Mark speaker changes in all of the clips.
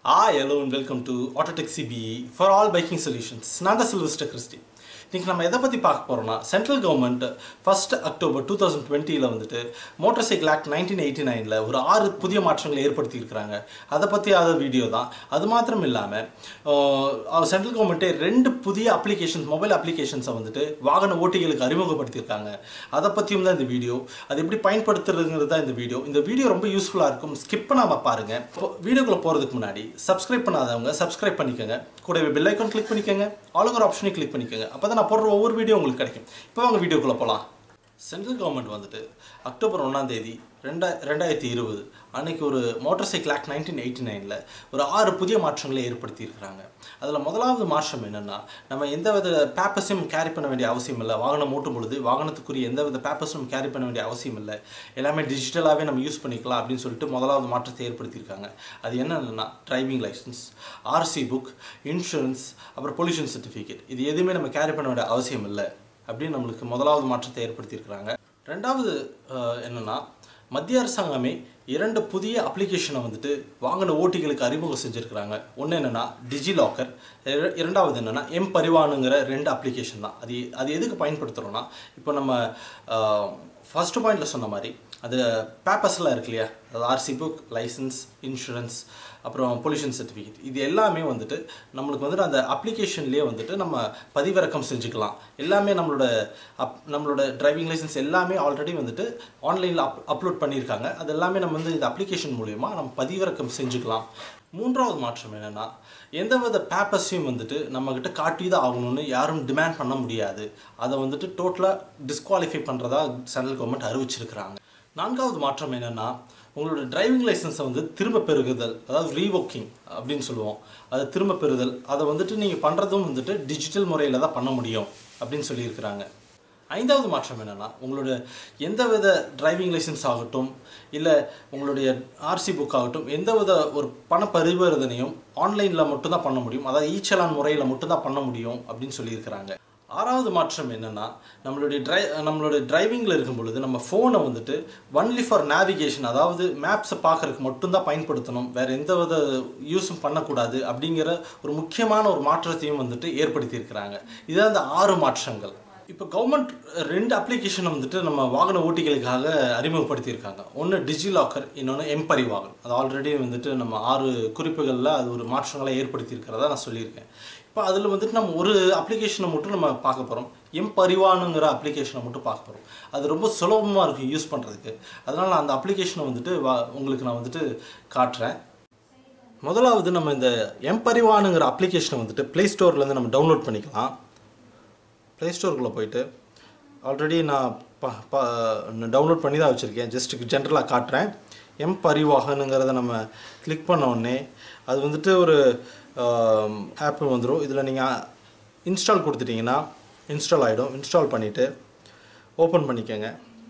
Speaker 1: Hi, hello and welcome to Autotech CBE for all biking solutions. நான் தான் Sylvester Christie இன்னைக்கு நம்ம எதை பற்றி பார்க்க போகிறோம்னா central government first October two thousand டுவெண்ட்டியில் வந்துட்டு motorcycle act nineteen eighty நைனில் ஒரு ஆறு புதிய மாற்றங்களை ஏற்படுத்தி இருக்கிறாங்க அதை பற்றி அது வீடியோ தான் அது மாத்திரம் இல்லாமல் சென்ட்ரல் கவர்மெண்ட்டே ரெண்டு புதிய அப்ளிகேஷன்ஸ் மொபைல் அப்ளிகேஷன்ஸை வந்துட்டு வாகன ஓட்டிகளுக்கு அறிமுகப்படுத்தியிருக்காங்க அதை பற்றியும் தான் இந்த வீடியோ அது எப்படி பயன்படுத்துறதுங்கிறது தான் இந்த வீடியோ இந்த வீடியோ ரொம்ப யூஸ்ஃபுல்லாக இருக்கும் ஸ்கிப் பண்ணாம பாருங்க இப்போ வீடியோக்குள்ள போகிறதுக்கு முன்னாடி சப்ஸ்கிரைப் பண்ணாதவங்க சப்ஸ்கிரைப் பண்ணிக்கோங்க கூடவே பெல் ஐக்கான் கிளிக் பண்ணிக்கோங்க ஆளுங்கிற ஆப்ஷனையும் கிளிக் பண்ணிக்கோங்க அப்போ தான் நான் போடுற ஒவ்வொரு வீடியோ உங்களுக்கு கிடைக்கும் இப்போ வாங்க வீடியோக்குள்ளே போகலாம் சென்ட்ரல் கவர்மெண்ட் வந்துட்டு அக்டோபர் ஒன்றாம் தேதி ரெண்டா ரெண்டாயிரத்தி இருபது அன்னைக்கு ஒரு motorcycle act nineteen eighty நைனில் ஒரு ஆறு புதிய மாற்றங்களை ஏற்படுத்தி இருக்கிறாங்க அதில் முதலாவது மாற்றம் என்னென்னா நம்ம எந்த வித பேப்பர்ஸையும் கேரி பண்ண வேண்டிய அவசியம் இல்லை வாகனம் ஓட்டும் பொழுது வாகனத்துக்குரிய எந்த வித பேப்பர்ஸும் கேரி பண்ண வேண்டிய அவசியம் இல்லை எல்லாமே டிஜிட்டலாகவே நம்ம யூஸ் பண்ணிக்கலாம் அப்படின்னு சொல்லிட்டு முதலாவது மாற்றத்தை ஏற்படுத்தியிருக்காங்க அது என்னென்னா driving licence RC book insurance அப்புறம் பொல்யூஷன் சர்டிஃபிகேட் இது எதுவுமே நம்ம கேரி பண்ண வேண்டிய அவசியம் இல்லை அப்படின்னு நம்மளுக்கு முதலாவது மாற்றத்தை ஏற்படுத்தியிருக்கிறாங்க ரெண்டாவது அஹ், என்னன்னா மத்திய அரசாங்கமே இரண்டு புதிய அப்ளிகேஷனை வந்துட்டு வாங்கின ஓட்டிகளுக்கு அறிமுகம் செஞ்சுருக்கிறாங்க ஒன்று என்னென்னா டிஜிலாக்கர் இரண்டாவது என்னென்னா எம் பரிவானுங்கிற ரெண்டு அப்ளிகேஷன் தான் அது அது எதுக்கு பயன்படுத்துகிறோன்னா இப்போ நம்ம ஃபர்ஸ்ட் பாயிண்டில் சொன்ன மாதிரி அது பேப்பர்ஸ்லாம் இருக்கு இல்லையா அது ஆர்சி புக் லைசன்ஸ் இன்சூரன்ஸ் அப்புறம் பொல்யூஷன் சர்டிஃபிகேட் இது எல்லாமே வந்துட்டு நம்மளுக்கு வந்துட்டு அந்த அப்ளிகேஷன்லேயே வந்துட்டு நம்ம பதிவிறக்கம் செஞ்சுக்கலாம் எல்லாமே நம்மளோட அப் நம்மளோட டிரைவிங் லைசன்ஸ் எல்லாமே ஆல்ரெடி வந்துட்டு ஆன்லைனில் அப் அப்லோட் பண்ணியிருக்காங்க அது எல்லாமே நம்ம வந்து இந்த அப்ளிகேஷன் மூலயமா நம்ம பதிவிறக்கம் செஞ்சுக்கலாம் மூன்றாவது மாற்றம் என்னென்னா எந்தவித பேப்பர்ஸையும் வந்துட்டு நம்மக்கிட்ட காட்டி தான் ஆகணும்னு யாரும் டிமாண்ட் பண்ண முடியாது அதை வந்துட்டு டோட்டலாக டிஸ்குவாலிஃபை பண்ணுறதா சென்ட்ரல் கவர்மெண்ட் அறிவிச்சிருக்கிறாங்க நான்காவது மாற்றம் என்னென்னா உங்களோட டிரைவிங் லைசன்ஸை வந்து திரும்ப பெறுகுதல் அதாவது ரீவோக்கிங் அப்படின்னு சொல்லுவோம் அதை திரும்ப பெறுதல் அதை வந்துட்டு நீங்கள் பண்ணுறதும் வந்துட்டு டிஜிட்டல் முறையில் தான் பண்ண முடியும் அப்படின்னு சொல்லியிருக்கிறாங்க ஐந்தாவது மாற்றம் என்னென்னா உங்களோட எந்தவித டிரைவிங் லைசன்ஸ் ஆகட்டும் இல்லை உங்களுடைய ஆர்சி புக் ஆகட்டும் எந்தவித ஒரு பண பரிவர்த்தனையும் ஆன்லைனில் மட்டும்தான் பண்ண முடியும் அதாவது ஈச்சலான் முறையில் மட்டும்தான் பண்ண முடியும் அப்படின்னு சொல்லியிருக்கிறாங்க ஆறாவது மாற்றம் என்னென்னா நம்மளுடைய ட்ரை நம்மளுடைய டிரைவிங்கில் இருக்கும் பொழுது நம்ம ஃபோனை வந்துட்டு ஒன்லி ஃபார் நேவிகேஷன் அதாவது மேப்ஸை பார்க்கறதுக்கு மட்டும்தான் பயன்படுத்தணும் வேறு எந்த வித யூஸும் பண்ணக்கூடாது அப்படிங்கிற ஒரு முக்கியமான ஒரு மாற்றத்தையும் வந்துட்டு ஏற்படுத்தியிருக்கிறாங்க இதுதான் அந்த ஆறு மாற்றங்கள் இப்போ கவர்மெண்ட் ரெண்டு அப்ளிகேஷனை வந்துட்டு நம்ம வாகன ஓட்டிகளுக்காக அறிமுகப்படுத்தியிருக்காங்க ஒன்று டிஜிலாக்கர் இன்னொன்று எம்பரிவாகன் அது ஆல்ரெடி வந்துட்டு நம்ம ஆறு குறிப்புகளில் அது ஒரு மாற்றங்களை ஏற்படுத்தியிருக்கிறதா நான் சொல்லியிருக்கேன் இப்போ அதில் வந்துட்டு நம்ம ஒரு அப்ளிகேஷனை மட்டும் நம்ம பார்க்க போகிறோம் எம் பரிவானுங்கிற அப்ளிகேஷனை மட்டும் பார்க்க போகிறோம் அது ரொம்ப சுலபமாக இருக்கும் யூஸ் பண்ணுறதுக்கு அதனால் நான் அந்த அப்ளிகேஷனை வந்துட்டு வா உங்களுக்கு நான் வந்துட்டு காட்டுறேன் முதலாவது நம்ம இந்த எம் பரிவானுங்கிற அப்ளிகேஷனை வந்துட்டு ப்ளே ஸ்டோர்லேருந்து நம்ம டவுன்லோட் பண்ணிக்கலாம் ப்ளே ஸ்டோருக்குள்ளே போயிட்டு ஆல்ரெடி நான் ப ப டவுன்லோட் பண்ணி தான் வச்சுருக்கேன் ஜஸ்ட் ஜென்ரலாக காட்டுறேன் எம் பரிவாகனுங்கிறத நம்ம கிளிக் பண்ண உடனே அது வந்துட்டு ஒரு ஆப் வந்துடும் இதில் நீங்கள் இன்ஸ்டால் கொடுத்துட்டிங்கன்னா இன்ஸ்டால் ஆகிடும் இன்ஸ்டால் பண்ணிவிட்டு ஓப்பன் பண்ணிக்கோங்க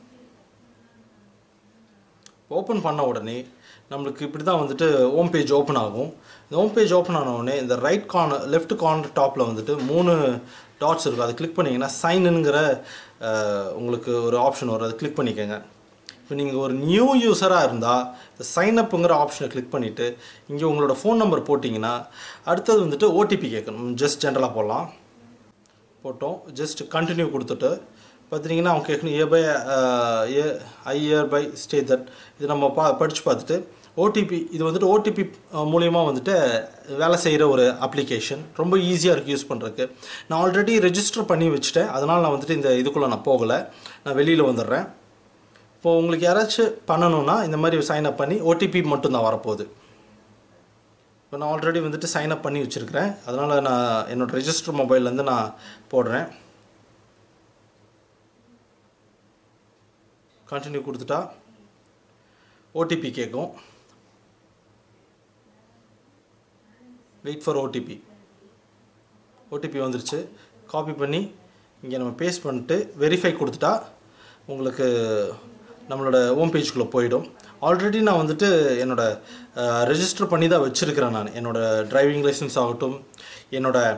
Speaker 1: ஓப்பன் பண்ண உடனே நம்மளுக்கு இப்படி தான் வந்துட்டு ஹோம் பேஜ் ஓப்பன் ஆகும் இந்த ஹோம் பேஜ் ஓப்பன் ஆன உடனே இந்த ரைட் கார்னர் லெஃப்ட் கார்னர் டாப்பில் வந்துட்டு மூணு டாட்ஸ் இருக்கும் அதை கிளிக் பண்ணிங்கன்னா சைனுங்கிற உங்களுக்கு ஒரு ஆப்ஷன் வரும் அதை கிளிக் பண்ணிக்கோங்க இப்போ நீங்கள் ஒரு நியூ யூஸராக இருந்தால் இந்த சைன் அப்புங்கிற ஆப்ஷனை கிளிக் பண்ணிவிட்டு இங்கே உங்களோட ஃபோன் நம்பர் போட்டிங்கன்னா அடுத்தது வந்துட்டு ஓடிபி கேட்கணும் ஜஸ்ட் ஜென்ரலாக போடலாம் போட்டோம் ஜஸ்ட் கண்டினியூ கொடுத்துட்டு பார்த்தீங்கன்னா அவங்க கேட்கணும் A by A I year by stay that இது நம்ம பா படித்து பார்த்துட்டு ஓடிபி இது வந்துட்டு ஓடிபி மூலியமாக வந்துட்டு வேலை செய்கிற ஒரு அப்ளிகேஷன் ரொம்ப ஈஸியாக இருக்குது யூஸ் பண்ணுறதுக்கு நான் ஆல்ரெடி ரெஜிஸ்டர் பண்ணி வச்சுட்டேன் அதனால் நான் வந்துட்டு இந்த இதுக்குள்ளே நான் போகலை நான் வெளியில் வந்துடுறேன் இப்போது உங்களுக்கு யாராச்சும் பண்ணணும்னா இந்த மாதிரி சைன் அப் பண்ணி ஓடிபி மட்டும்தான் வரப்போகுது இப்போ நான் ஆல்ரெடி வந்துட்டு சைன் அப் பண்ணி வச்சுருக்கிறேன் அதனால் நான் என்னோடய ரெஜிஸ்டர் மொபைல்லேருந்து நான் போடுறேன் கண்டினியூ கொடுத்துட்டா ஓடிபி கேட்கும் வெயிட் ஃபார் ஓடிபி ஓடிபி வந்துருச்சு காப்பி பண்ணி இங்கே நம்ம பேஸ்ட் பண்ணிட்டு வெரிஃபை கொடுத்துட்டா உங்களுக்கு நம்மளோட ஹோம் பேஜ்குள்ளே போயிடும் ஆல்ரெடி நான் வந்துட்டு என்னோடய ரெஜிஸ்டர் பண்ணி தான் வச்சுருக்கிறேன் நான் என்னோடய டிரைவிங் லைசன்ஸ் ஆகட்டும் என்னோடய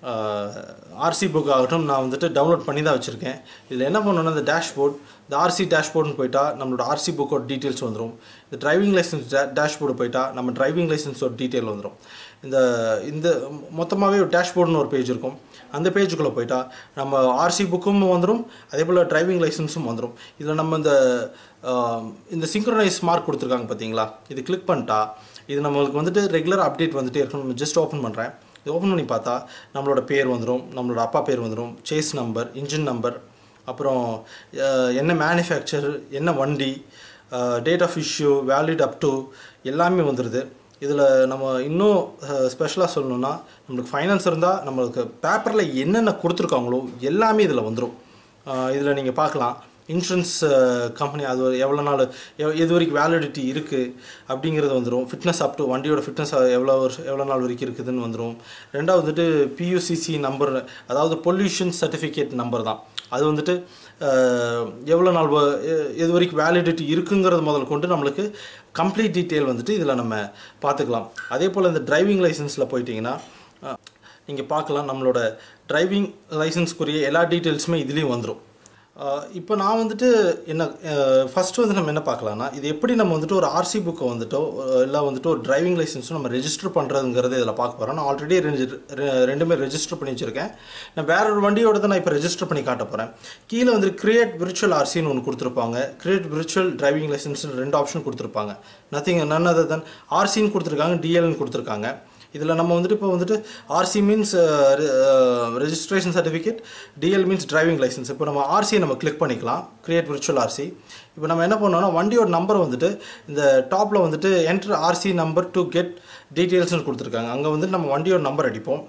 Speaker 1: ஆர்சி புக் ஆகட்டும் நான் வந்துட்டு டவுன்லோட் பண்ணி தான் வச்சுருக்கேன் இதில் என்ன பண்ணணும்னா இந்த டேஷ்போர்ட் இந்த ஆர்சி டேஷ்போர்ட்னு போயிட்டா நம்மளோட ஆர்சி புக்கோட டீட்டெயில்ஸ் வந்துடும் இந்த டிரைவிங் லைசன்ஸ் டேஷ்போர்டு போயிட்டா நம்ம டிரைவிங் லைசன்ஸோட டீட்டெயில் வந்துடும் இந்த இந்த மொத்தமாகவே ஒரு டேஷ்போர்டுன்னு ஒரு பேஜ் இருக்கும் அந்த பேஜுக்குள்ளே போயிட்டா நம்ம ஆர்சி புக்கும் வந்துடும் அதே போல் டிரைவிங் லைசன்ஸும் வந்துடும் இதில் நம்ம இந்த ஆஹ், இந்த சிங்க்ரனைஸ் மார்க் கொடுத்துருக்காங்க பார்த்தீங்களா இது கிளிக் பண்ணிட்டா இது நம்மளுக்கு வந்துட்டு ரெகுலர் அப்டேட் வந்துட்டே இருக்கும் நம்ம ஜஸ்ட் ஓப்பன் பண்ணுறேன் இது ஓப்பன் பண்ணி பார்த்தா நம்மளோட பேர் வந்துடும் நம்மளோட அப்பா பேர் வந்துடும் சேஸ் நம்பர் இன்ஜின் நம்பர் அப்புறம் அஹ், என்ன மேனுஃபேக்சர் என்ன வண்டி date of issue valid up to எல்லாமே வந்துடுது இதில் நம்ம இன்னும் ஸ்பெஷலாக சொல்லணும்னா நம்மளுக்கு ஃபைனான்ஸ் இருந்தால் நம்மளுக்கு பேப்பரில் என்னென்ன கொடுத்துருக்காங்களோ எல்லாமே இதில் வந்துடும் இதில் நீங்கள் பார்க்கலாம் இன்சூரன்ஸ் கம்பெனி அது ஒரு எவ்வளோ நாள் எவ் எது வரைக்கும் வேலிடிட்டி இருக்குது அப்படிங்கிறது வந்துடும் ஃபிட்னஸ் அப் டு வண்டியோட ஃபிட்னஸ் எவ்வளோ வருஷம் எவ்வளோ நாள் வரைக்கும் இருக்குதுன்னு வந்துடும் ரெண்டாவது வந்துட்டு பியூசிசி நம்பர் அதாவது பொல்யூஷன் சர்டிஃபிகேட் நம்பர் தான் அது வந்துட்டு அஹ், எவ்வளோ நாள் வ- எ- எது வரைக்கும் வேலிடிட்டி இருக்குங்கிறது முதல் கொண்டு நம்மளுக்கு கம்ப்ளீட் டீட்டெயில் வந்துட்டு இதில் நம்ம பார்த்துக்கலாம் அதே போல் இந்த டிரைவிங் லைசன்ஸில் போயிட்டீங்கன்னா நீங்கள் பார்க்கலாம் நம்மளோட டிரைவிங் லைசன்ஸ்க்குரிய எல்லா டீட்டெயில்ஸுமே இதுலேயும் வந்துடும் இப்போ நான் வந்துட்டு என்ன ஃபஸ்ட்டு வந்து நம்ம என்ன பார்க்கலாம்னா இது எப்படி நம்ம வந்துட்டு ஒரு ஆர்சி புக்கை வந்துட்டோ இல்லை வந்துட்டு ஒரு டிரைவிங் லைசன்ஸும் நம்ம ரெஜிஸ்டர் பண்ணுறதுங்கிறது இதில் பார்க்க போகிறோம் நான் ஆல்ரெடி ரெண்டுமே ரெஜிஸ்டர் பண்ணி வச்சுருக்கேன் நான் வேற ஒரு வண்டியோட தான் நான் இப்போ ரெஜிஸ்டர் பண்ணி காட்ட போகிறேன் கீழே வந்து கிரியேட் விர்ச்சுவல் ஆர்சின்னு ஒன்று கொடுத்துருப்பாங்க கிரியேட் விர்ச்சுவல் டிரைவிங் லைசன்ஸ்னு ரெண்டு ஆப்ஷன் கொடுத்துருப்பாங்க நத்திங் நன் அதர் தன் ஆர்சின்னு கொடுத்துருக்காங்க டிஎல்னு கொடுத்துருக்காங்க இதில் நம்ம வந்துட்டு இப்போ வந்துட்டு RC means registration certificate DL means driving licence இப்போ நம்ம ஆர்சியை நம்ம கிளிக் பண்ணிக்கலாம் கிரியேட் விர்ச்சுவல் ஆர்சி இப்போ நம்ம என்ன பண்ணோம்னா வண்டியோட நம்பர் வந்துட்டு இந்த டாப்பில் வந்துட்டு enter RC number to get டீட்டெயில்ஸ்னு கொடுத்துருக்காங்க அங்கே வந்துட்டு நம்ம வண்டியோட நம்பர் அடிப்போம்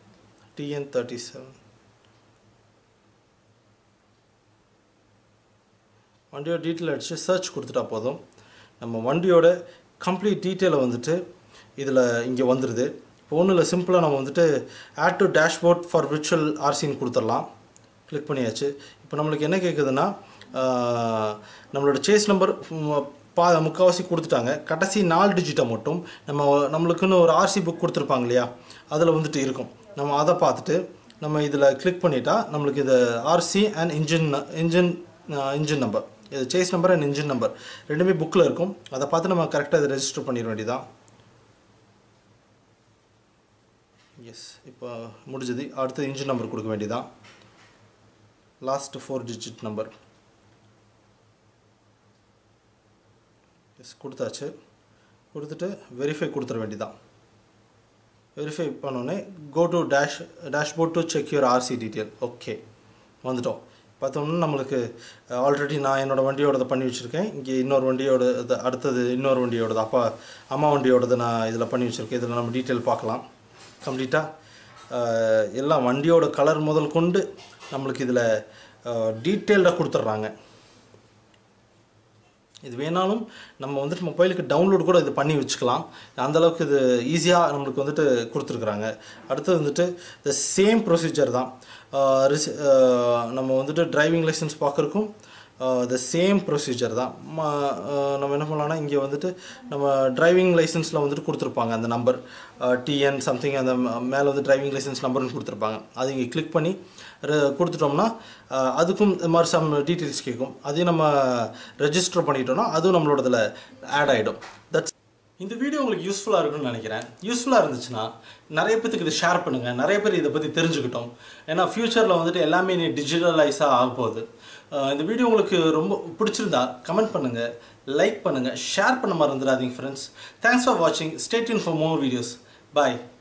Speaker 1: டிஎன் தேர்ட்டி செவன் வண்டியோட டீட்டெயில் அடித்து சர்ச் கொடுத்துட்டா போதும் நம்ம வண்டியோட கம்ப்ளீட் டீட்டெயிலை வந்துட்டு இதில் இங்கே வந்துடுது இப்போ ஒன்றும் இல்லை சிம்பிளாக நம்ம வந்துட்டு add to dashboard for virtual ஆர்சின்னு கொடுத்துடலாம் கிளிக் பண்ணியாச்சு இப்போ நம்மளுக்கு என்ன கேட்குதுன்னா ஆஹ், நம்மளோட சேஸ் நம்பர் பா முக்கால்வாசி கொடுத்துட்டாங்க கடைசி நாலு டிஜிட்டை மட்டும் நம்ம நம்மளுக்குன்னு ஒரு ஆர்சி புக் கொடுத்துருப்பாங்க இல்லையா அதில் வந்துட்டு இருக்கும் நம்ம அதை பார்த்துட்டு நம்ம இதில் கிளிக் பண்ணிட்டா நம்மளுக்கு இந்த RC and engine engine engine number இது chassis number and engine number ரெண்டுமே புக்கில் இருக்கும் அதை பார்த்து நம்ம கரெக்டாக இதை ரெஜிஸ்டர் பண்ணிட வேண்டியதான் எஸ் இப்போ முடிஞ்சது அடுத்து இன்ஜின் நம்பர் கொடுக்க வேண்டியதான் லாஸ்ட் ஃபோர் டிஜிட் நம்பர் எஸ் கொடுத்தாச்சு கொடுத்துட்டு வெரிஃபை கொடுத்துட வேண்டியதான் வெரிஃபை பண்ணோடனே go to dash dashboard to check your RC detail okay வந்துட்டோம் பார்த்தோம்னா நம்மளுக்கு ஆல்ரெடி நான் என்னோடய வண்டியோடதை பண்ணி வச்சுருக்கேன் இங்கே இன்னொரு வண்டியோட இது அடுத்தது இன்னொரு வண்டியோடது அப்பா அம்மா வண்டியோடது நான் இதில் பண்ணி வச்சுருக்கேன் இதில் நம்ம டீட்டெயில் பார்க்கலாம் கம்ப்ளீட்டாக எல்லாம் வண்டியோட கலர் முதல் கொண்டு நம்மளுக்கு இதில் டீட்டெயில்டாக கொடுத்துட்றாங்க இது வேணாலும் நம்ம வந்துட்டு மொபைலுக்கு டவுன்லோட் கூட இது பண்ணி வச்சுக்கலாம் அந்த அளவுக்கு இது ஈஸியாக நம்மளுக்கு வந்துட்டு கொடுத்துருக்குறாங்க அடுத்தது வந்துட்டு த சேம் ப்ரொசீஜர் தான் ஆஹ் ரிசி- ஆஹ் நம்ம வந்துட்டு டிரைவிங் லைசன்ஸ் பார்க்குறக்கும் த சேம் ப்ரொசீஜர் தான் ம- ஆஹ் நம்ம என்ன பண்ணலாம்னா இங்கே வந்துட்டு நம்ம டிரைவிங் லைசன்ஸில் வந்துட்டு கொடுத்துருப்பாங்க அந்த நம்பர் டிஎன் சம்திங் அந்த மேலே வந்து டிரைவிங் லைசன்ஸ் நம்பர்னு கொடுத்துருப்பாங்க அது இங்கே கிளிக் பண்ணி re- கொடுத்துட்டோம்னா ஆஹ் அதுக்கும் இந்த மாதிரி சம் டீட்டெயில்ஸ் கேட்கும் அதையும் நம்ம ரெஜிஸ்டர் பண்ணிட்டோம்னா அதுவும் நம்மளோட இதில் ஆட் ஆகிடும் தட்ஸ் இந்த வீடியோ உங்களுக்கு யூஸ்ஃபுல்லாக இருக்கும்னு நினைக்கிறேன் யூஸ்ஃபுல்லாக இருந்துச்சுன்னா நிறைய பேத்துக்கு இதை ஷேர் பண்ணுங்கள் நிறைய பேர் இதை பற்றி தெரிஞ்சுக்கிட்டோம் ஏன்னா ஃப்யூச்சரில் வந்துட்டு எல்லாமே நீ டிஜிட்டலைஸாக ஆக போகுது அஹ் இந்த வீடியோ உங்களுக்கு ரொம்ப பிடிச்சிருந்தா கமெண்ட் பண்ணுங்கள் லைக் பண்ணுங்கள் ஷேர் பண்ண மறந்துடாதீங்க ஃப்ரெண்ட்ஸ் தேங்க்ஸ் ஃபார் வாட்சிங் state in for more videos bye